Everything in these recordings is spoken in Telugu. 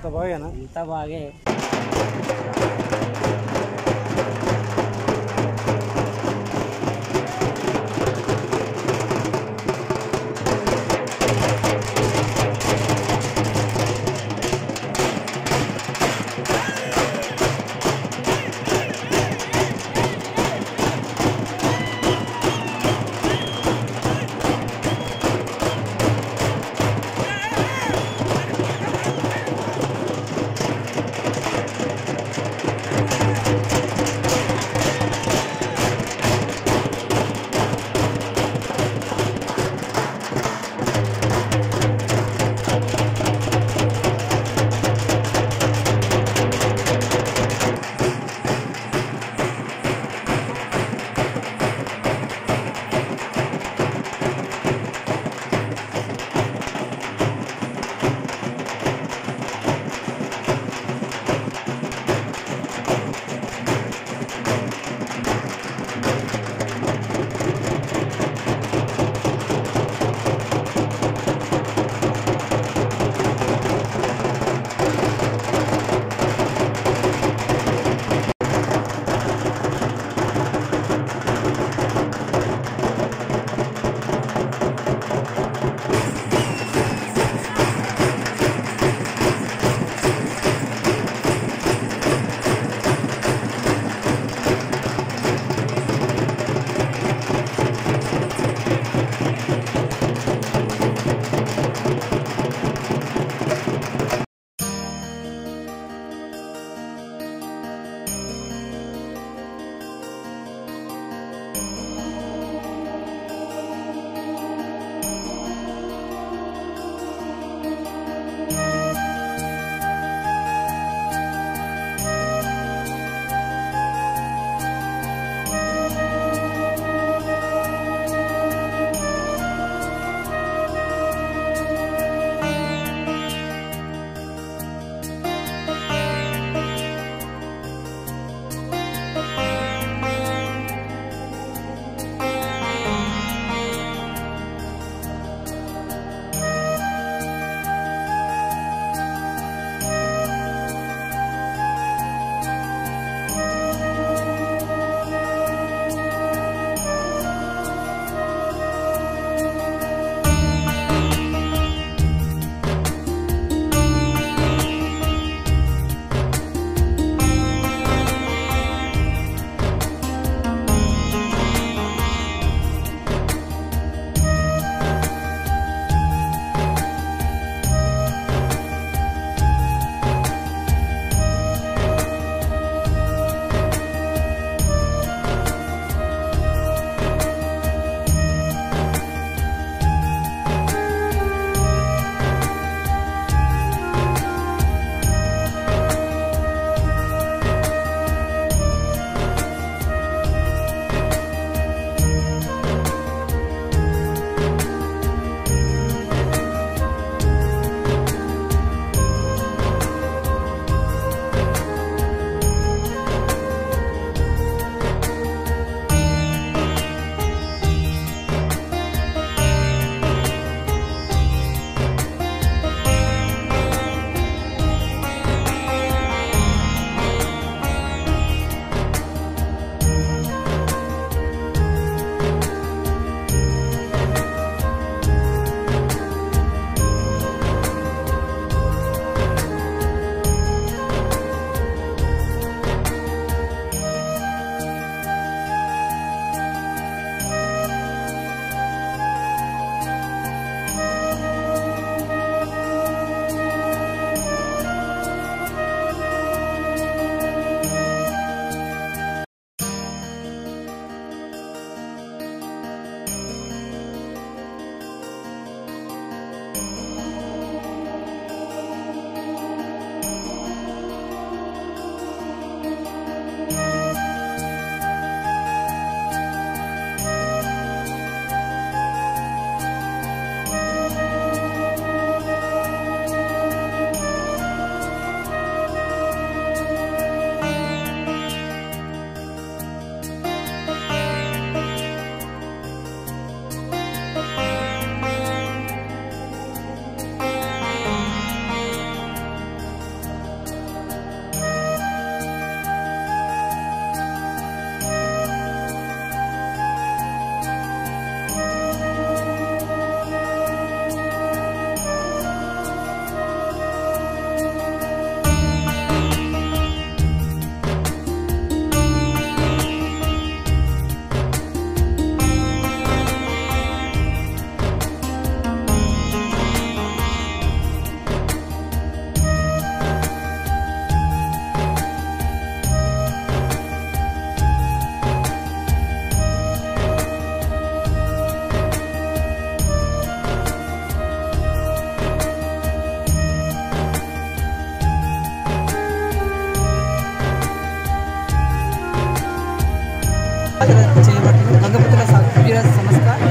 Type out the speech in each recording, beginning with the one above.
అంత బాగేనా అంతా బాగే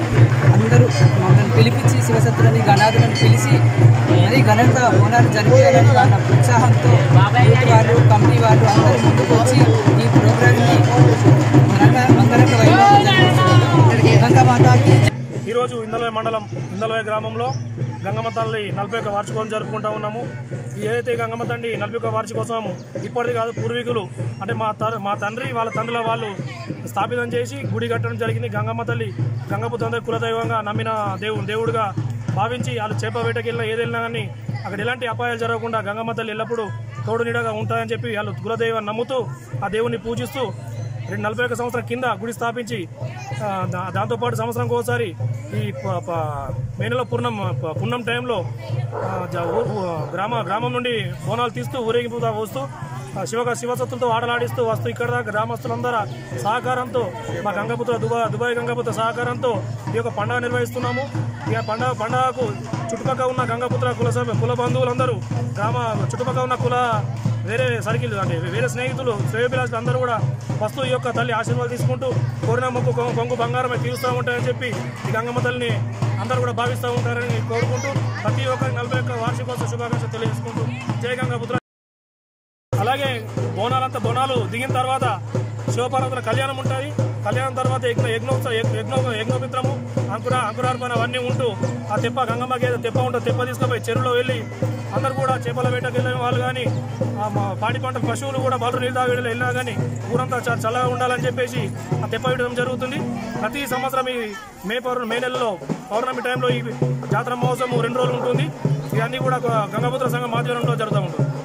అందరూ మమ్మల్ని పిలిపించి శివశక్తులని గణాదులను పిలిచి మరీ ఘనంగా బోనాలు జరిపించాలని వాళ్ళ ఉత్సాహంతో యూత్ వాళ్ళు కమిటీ వాళ్ళు అందరూ ముందుకు వచ్చి ఈ ప్రోగ్రామ్ని ఘనంగా అంగరంగ వైభవంగా జరిపిస్తున్నారు గంగా మాతాకి ఈరోజు ఇందలవై మండలం ఇందలవై గ్రామంలో గంగమ్మ తల్లి నలభై ఒక్క వార్షికోత్సవం జరుపుకుంటా ఉన్నాము ఈ ఏదైతే గంగమ్మ తండ్రి నలభై ఒక్క వార్షికోత్సవం ఇప్పటిది కాదు పూర్వీకులు అంటే మా త మా తండ్రి వాళ్ళ తండ్రుల వాళ్ళు స్థాపితం చేసి గుడి కట్టడం జరిగింది గంగమ్మ తల్లి గంగపు తండ్రి కులదైవంగా నమ్మిన దేవుడు దేవుడుగా భావించి వాళ్ళు చేప వేటకి వెళ్ళినా ఏది వెళ్ళినా కానీ అక్కడ ఎలాంటి అపాయాలు జరగకుండా గంగమ్మ తల్లి ఎల్లప్పుడూ తోడు నీడగా ఉంటాయని చెప్పి వాళ్ళు కులదైవం నమ్ముతూ ఆ దేవుణ్ణి పూజిస్తూ రెండు నలభై ఒక్క సంవత్సరం కింద గుడి స్థాపించి ఆ, దా- దాంతోపాటు సంవత్సరంకి ఒకసారి ఈ ప- ప- మే నెల పూర్ణం ప- పున్నం టైంలో ఆ, జ- ఊ- ఊ- గ్రామ గ్రామం నుండి బోనాలు తీస్తూ ఊరేగింపు దా- వస్తూ ఆ, శివ శివసత్తులతో ఆటలాడిస్తూ వస్తూ ఇక్కడ దాకా గ్రామస్తులందరూ సహకారంతో మా గంగపుత్ర దుబాయ్ దుబాయ్ గంగపుత్ర సహకారంతో ఈ యొక్క పండుగ నిర్వహిస్తున్నాము ఈ పండుగ పండుగకు చుట్టుపక్కల ఉన్న గంగపుత్ర కుల సభ కుల బంధువులందరూ గ్రామ చుట్టుపక్కల ఉన్న కుల వేరే సర్కిల్ అంటే వేరే స్నేహితులు శ్రేయోభిలాషులు అందరూ కూడా వస్తూ ఈ యొక్క తల్లి ఆశీర్వాదాలు తీసుకుంటూ కోరిన మొక్కు కొ- కొంగు బంగారమే తీరుస్తూ ఉంటాయని చెప్పి ఈ గంగమ్మ తల్లిని అందరూ కూడా భావిస్తూ ఉంటారని కోరుకుంటూ ప్రతి ఒక్కరి నలభై ఒక్క వార్షికోత్సవ శుభాకాంక్షలు తెలియజేసుకుంటూ జయ గంగాపుత్ర అలాగే బోనాలంతా బోనాలు దిగిన తర్వాత శివపార్వతుల కళ్యాణం ఉంటుంది కళ్యాణం తర్వాత యజ్ఞ యజ్ఞోత్సవ యజ్ఞ యజ్ఞోమిత్రము అంకుర అంకురార్పణ అవన్నీ ఉంటూ ఆ తెప్ప గంగమ్మ గేదె తెప్ప ఉంటుంది తెప్ప తీసుకుపోయి చెరువులో వెళ్ళి అందరూ కూడా చేపల వేటకు వెళ్ళిన వాళ్ళు కానీ ఆ మా పాడి పంట పశువులు కూడా బలరు నీళ్ళు తాగి వెళ్ళినా కానీ ఊరంతా చ- చల్లగా ఉండాలని చెప్పేసి ఆ తెప్ప వేయడం జరుగుతుంది ప్రతి సంవత్సరం ఈ మే పౌర్ణమి మే నెలలో పౌర్ణమి టైంలో ఈ జాతర మహోత్సవం రెండు రోజులు ఉంటుంది ఇవన్నీ కూడా గంగాపుత్ర సంఘం ఆధ్వర్యంలో జరుగుతూ ఉంటుంది